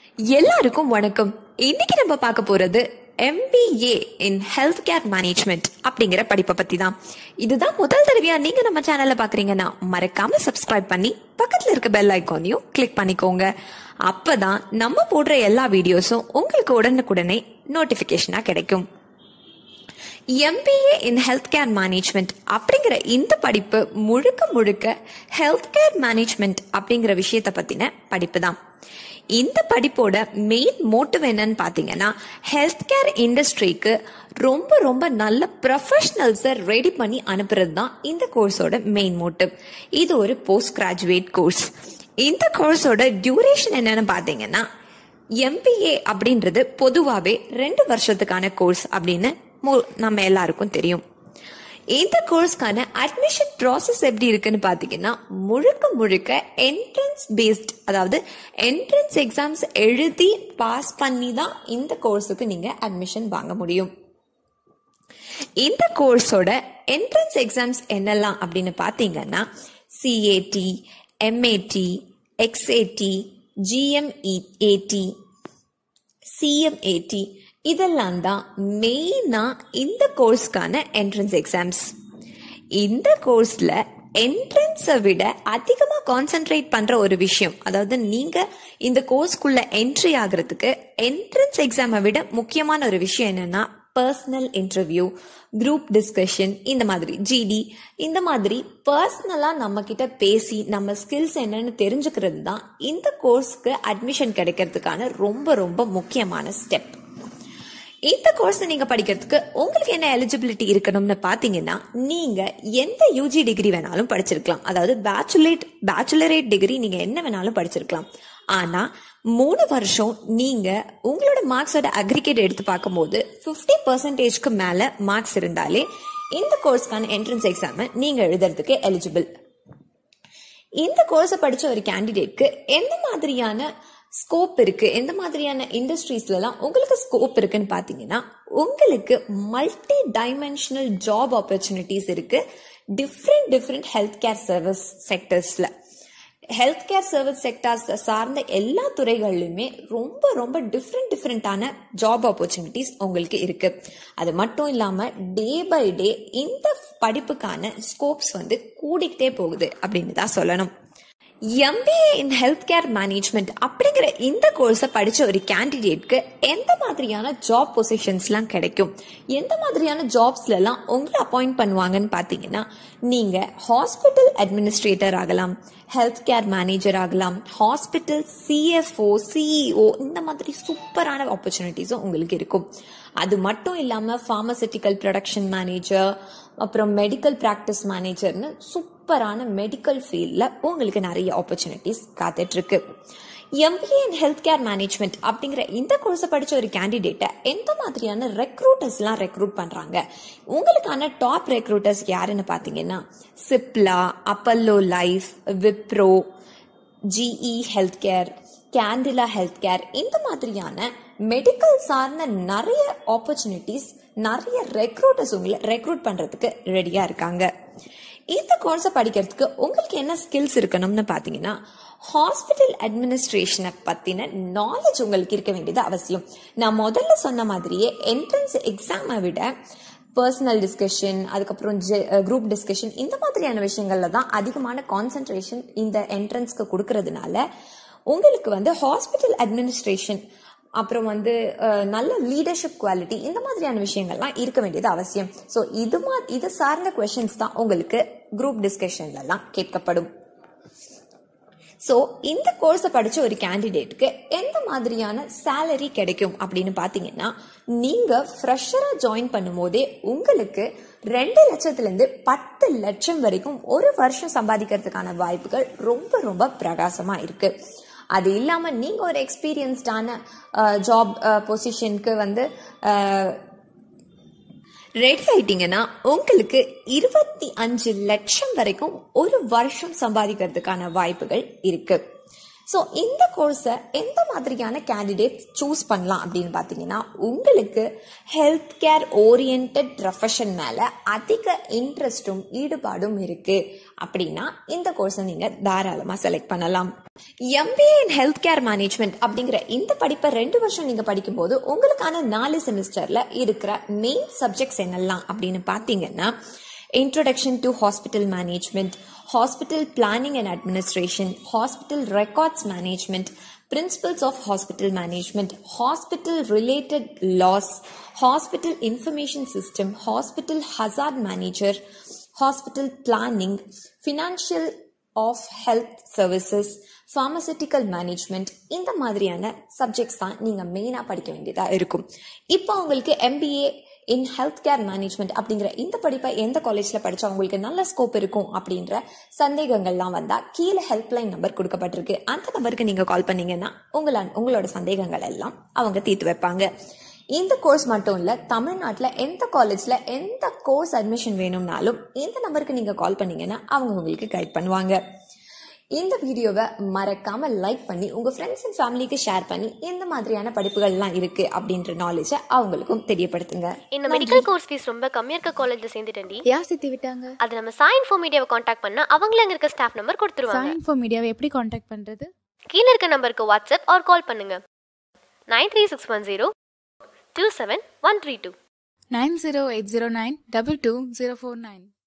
எல்லாருக்கும் வணக்கம் இன்னைக்கு நம்ம பார்க்க போறது MBA in health care management அப்படிங்கிற படிப்பை பத்தி தான் இதுதான் முதல் தடவையா நீங்க நம்ம சேனல்ல பாக்குறீங்கன்னா மறக்காம சப்ஸ்கிரைப் பண்ணி பக்கத்துல இருக்க பெல் ஐக்கானையும் கிளிக் பண்ணிக்கோங்க அப்பதான் நம்ம போடுற எல்லா வீடியோஸும் உங்களுக்கு உடனுக்குடனே நோட்டிபிகேஷனா கிடைக்கும் MBA in health care management அப்படிங்கிற இந்த படிப்பு முழுக்க முழுக்க ஹெல்த் கேர் மேனேஜ்மெண்ட் அப்படிங்கிற விஷயத்த பத்தின படிப்பு தான் இந்த படிப்போட மெயின் மோட்டிவ் என்னன்னு பாத்தீங்கன்னா ஹெல்த் கேர் இண்டஸ்ட்ரிக்கு ரொம்ப ரொம்ப நல்ல ப்ரொஃபஷனல்ஸை ரெடி பண்ணி அனுப்புறது தான் இந்த கோர்ஸோட மெயின் மோட்டிவ் இது ஒரு போஸ்ட் கிராஜுவேட் கோர்ஸ் இந்த கோர்ஸோட டியூரேஷன் என்னன்னு பாத்தீங்கன்னா எம்பிஏ அப்படின்றது பொதுவாகவே ரெண்டு வருஷத்துக்கான கோர்ஸ் அப்படின்னு மு- நம்ம எல்லாருக்கும் தெரியும் இந்த கோர்ஸ்க்கான அட்மிஷன் ப்ராசஸ் எப்படி இருக்குன்னு பார்த்தீங்கன்னா முழுக்க முழுக்க என்ட்ரன்ஸ் பேஸ்ட் அதாவது என்ட்ரன்ஸ் எக்ஸாம்ஸ் எழுதி பாஸ் பண்ணி தான் இந்த கோர்ஸுக்கு நீங்கள் அட்மிஷன் வாங்க முடியும் இந்த கோர்ஸோட என்ட்ரன்ஸ் எக்ஸாம்ஸ் என்னெல்லாம் அப்படின்னு பார்த்தீங்கன்னா சிஏடி எம்ஏடி எக்ஸ்ஏடி ஜிஎம்இஏடி சிஎம்ஏடி இதெல்லாம் தான் மெயினாக இந்த கோர்ஸ்க்கான என்ட்ரன்ஸ் எக்ஸாம்ஸ் இந்த கோர்ஸில் என்ட்ரன்ஸை விட அதிகமாக கான்சென்ட்ரேட் பண்ணுற ஒரு விஷயம் அதாவது நீங்கள் இந்த கோர்ஸ்க்குள்ள என்ட்ரி ஆகிறதுக்கு என்ட்ரன்ஸ் எக்ஸாமை விட முக்கியமான ஒரு விஷயம் என்னன்னா பர்சனல் இன்டர்வியூ குரூப் டிஸ்கஷன் இந்த மாதிரி ஜிடி இந்த மாதிரி பர்சனலாக நம்ம கிட்ட பேசி நம்ம ஸ்கில்ஸ் என்னன்னு தெரிஞ்சுக்கிறது தான் இந்த கோர்ஸ்க்கு அட்மிஷன் கிடைக்கிறதுக்கான ரொம்ப ரொம்ப முக்கியமான ஸ்டெப் இந்த கோர்ஸ் நீங்க படிக்கிறதுக்கு உங்களுக்கு என்ன எலிஜிபிலிட்டி இருக்கணும்னு பாத்தீங்கன்னா நீங்க எந்த யூஜி டிகிரி வேணாலும் படிச்சிருக்கலாம் அதாவது பேச்சுலேட் பேச்சுலரேட் டிகிரி நீங்க என்ன வேணாலும் படிச்சிருக்கலாம் ஆனா மூணு வருஷம் நீங்க உங்களோட மார்க்ஸோட அக்ரிகேட் எடுத்து பார்க்கும்போது 50% பர்சன்டேஜ்க்கு மேல மார்க்ஸ் இருந்தாலே இந்த கோர்ஸ்க்கான என்ட்ரன்ஸ் எக்ஸாமை நீங்க எழுதுறதுக்கு எலிஜிபிள் இந்த கோர்ஸை படிச்ச ஒரு கேண்டிடேட்க்கு எந்த மாதிரியான ஸ்கோப் இருக்கு எந்த மாதிரியான இண்டஸ்ட்ரீஸ்லலாம் உங்களுக்கு ஸ்கோப் இருக்குன்னு பார்த்தீங்கன்னா உங்களுக்கு மல்டி டைமென்ஷனல் ஜாப் ஆப்பர்ச்சுனிட்டிஸ் இருக்கு different different health care service செக்டர்ஸ்ல ஹெல்த் கேர் சர்வீஸ் செக்டார்ஸ் சார்ந்த எல்லா துறைகள்லையுமே ரொம்ப ரொம்ப டிஃப்ரெண்ட் டிஃப்ரெண்டான ஜாப் ஆப்பர்ச்சுனிட்டிஸ் உங்களுக்கு இருக்கு அது மட்டும் இல்லாம டே பை டே இந்த படிப்புக்கான ஸ்கோப்ஸ் வந்து கூடிக்கிட்டே போகுது அப்படின்னு தான் சொல்லணும் MBA in health care management அப்படிங்கிற இந்த கோர்ஸை படிச்ச ஒரு கேண்டிடேட்க்கு எந்த மாதிரியான ஜாப் பொசிஷன்ஸ்லாம் கிடைக்கும் எந்த மாதிரியான ஜாப்ஸ்லலாம் உங்களை அப்பாயிண்ட் பண்ணுவாங்கன்னு பார்த்தீங்கன்னா நீங்கள் ஹாஸ்பிட்டல் அட்மினிஸ்ட்ரேட்டர் ஆகலாம் ஹெல்த் கேர் மேனேஜர் ஆகலாம் ஹாஸ்பிட்டல் சிஎஃப்ஓ சிஇஓ இந்த மாதிரி சூப்பரான ஆப்பர்ச்சுனிட்டிஸும் உங்களுக்கு இருக்கும் அது மட்டும் இல்லாமல் ஃபார்மசிட்டிக்கல் ப்ரொடக்ஷன் மேனேஜர் அப்புறம் மெடிக்கல் ப்ராக்டிஸ் மேனேஜர்னு சூப்பரான மெடிக்கல் ஃபீல்டில் உங்களுக்கு நிறைய ஆப்பர்ச்சுனிட்டிஸ் காத்துட்டு இருக்கு MBA in health care management அப்படிங்கிற இந்த கோர்ஸை படிச்ச ஒரு கேண்டிடேட்டை எந்த மாதிரியான ரெக்ரூட்டர்ஸ்லாம் ரெக்ரூட் பண்றாங்க உங்களுக்கான டாப் ரெக்ரூட்டர்ஸ் யாருன்னு பார்த்தீங்கன்னா Cipla Apollo life Wipro GE health care Cadila health care இந்த மாதிரியான மெடிக்கல் சார்ந்த நிறைய ஆப்பர்ச்சுனிட்டிஸ் நிறைய ரெக்ரூட்டர்ஸ் உங்களை ரெக்ரூட் பண்றதுக்கு ரெடியா இருக்காங்க இந்த கோர்ஸை படிக்கிறதுக்கு உங்களுக்கு என்ன ஸ்கில்ஸ் இருக்கணும்னு பார்த்தீங்கன்னா ஹாஸ்பிட்டல் அட்மினிஸ்ட்ரேஷனை பற்றின நாலேஜ் உங்களுக்கு இருக்க வேண்டியது அவசியம் நான் முதல்ல சொன்ன மாதிரியே என்ட்ரன்ஸ் எக்ஸாமை விட பர்சனல் டிஸ்கஷன் அதுக்கப்புறம் குரூப் டிஸ்கஷன் இந்த மாதிரியான விஷயங்கள்ல தான் அதிகமான கான்சென்ட்ரேஷன் இந்த என்ட்ரன்ஸ்க்கு கொடுக்கறதுனால உங்களுக்கு வந்து ஹாஸ்பிட்டல் அட்மினிஸ்ட்ரேஷன் அப்புறம் வந்து அஹ், நல்ல லீடர்ஷிப் குவாலிட்டி இந்த மாதிரியான விஷயங்கள்லாம் இருக்க வேண்டியது அவசியம் ஸோ இது மா இது சார்ந்த கொஷின்ஸ் தான் உங்களுக்கு குரூப் டிஸ்கஷன்லலாம் கேட்கப்படும் ஸோ இந்த கோர்ஸை படிச்ச ஒரு கேண்டிடேட்டுக்கு எந்த மாதிரியான சேலரி கிடைக்கும் அப்படின்னு பார்த்தீங்கன்னா நீங்கள் ஃப்ரெஷராக ஜாயின் பண்ணும்போதே உங்களுக்கு ரெண்டு லட்சத்துலேருந்து பத்து லட்சம் வரைக்கும் ஒரு வருஷம் சம்பாதிக்கிறதுக்கான வாய்ப்புகள் ரொம்ப ரொம்ப பிரகாசமாக இருக்கு அது இல்லாமல் நீங்கள் ஒரு எக்ஸ்பீரியன்ஸ்டான ஜாப் பொசிஷனுக்கு வந்து அஹ், ரெடி ஆயிட்டீங்கன்னா உங்களுக்கு இருபத்தி அஞ்சு லட்சம் வரைக்கும் ஒரு வருஷம் சம்பாதிக்கிறதுக்கான வாய்ப்புகள் இருக்கு ஸோ இந்த கோர்ஸை எந்த மாதிரியான கேண்டிடேட் சூஸ் பண்ணலாம் அப்படின்னு பார்த்தீங்கன்னா உங்களுக்கு ஹெல்த் கேர் ஓரியன்ட் ப்ரொஃபஷன் மேலே அதிக இன்ட்ரெஸ்ட்டும் ஈடுபாடும் இருக்கு அப்படின்னா இந்த கோர்ஸை நீங்கள் தாராளமாக செலக்ட் பண்ணலாம் MBA in health care management அப்படிங்கிற இந்த படிப்பை ரெண்டு வருஷம் நீங்க படிக்கும்போது உங்களுக்கான நாலு செமிஸ்டர்ல இருக்கிற மெயின் சப்ஜெக்ட்ஸ் என்னெல்லாம் அப்படின்னு பார்த்தீங்கன்னா introduction to hospital management hospital planning and administration hospital records management principles of hospital management hospital related laws hospital information system hospital hazard manager hospital planning financial of health services pharmaceutical management இந்த மாதிரியான subjects தான் நீங்கள் மெயினாக படிக்க வேண்டியதாக இருக்கும் இப்போ உங்களுக்கு MBA in health care management அப்படிங்கிற இந்த படிப்பை எந்த காலேஜில் படித்தா உங்களுக்கு நல்ல ஸ்கோப் இருக்கும் அப்படின்ற சந்தேகங்கள்லாம் வந்தால் கீழே ஹெல்ப்லைன் நம்பர் கொடுக்கப்பட்டிருக்கு அந்த நம்பருக்கு நீங்கள் கால் பண்ணீங்கன்னா உங்கள உங்களோட சந்தேகங்கள் எல்லாம் அவங்க தீர்த்து வைப்பாங்க இந்த கோர்ஸ் மட்டும் இல்லை தமிழ்நாட்டில் எந்த காலேஜில் எந்த கோர்ஸ் அட்மிஷன் வேணும்னாலும் இந்த நம்பருக்கு நீங்கள் கால் பண்ணீங்கன்னா அவங்க உங்களுக்கு கைட் பண்ணுவாங்க இந்த வீடியோவை மறக்காம லைக் பண்ணி உங்க ஃப்ரெண்ட்ஸ் அண்ட் ஃபேமிலிக்கு ஷேர் பண்ணி இந்த மாதிரியான படிப்புகள்லாம் இருக்கு அப்படின்ற நாலேஜை அவங்களுக்கும் தெரியப்படுத்துங்க இந்த மெடிக்கல் கோர்ஸ் ஃபீஸ் ரொம்ப கம்மியா இருக்க காலேஜ்ல சேர்ந்துட்டேன்டி யார் சித்தி விட்டாங்க அது நம்ம சாய் இன்ஃபோ மீடியாவை காண்டாக்ட் பண்ணா அவங்களே அங்க இருக்க ஸ்டாஃப் நம்பர் கொடுத்துருவாங்க சாய் இன்ஃபோ மீடியாவை எப்படி காண்டாக்ட் பண்றது கீழே இருக்க நம்பருக்கு வாட்ஸ்அப் ஆர் கால் பண்ணுங்க nine three six one zero two seven one three two nine zero eight zero nine double two zero four nine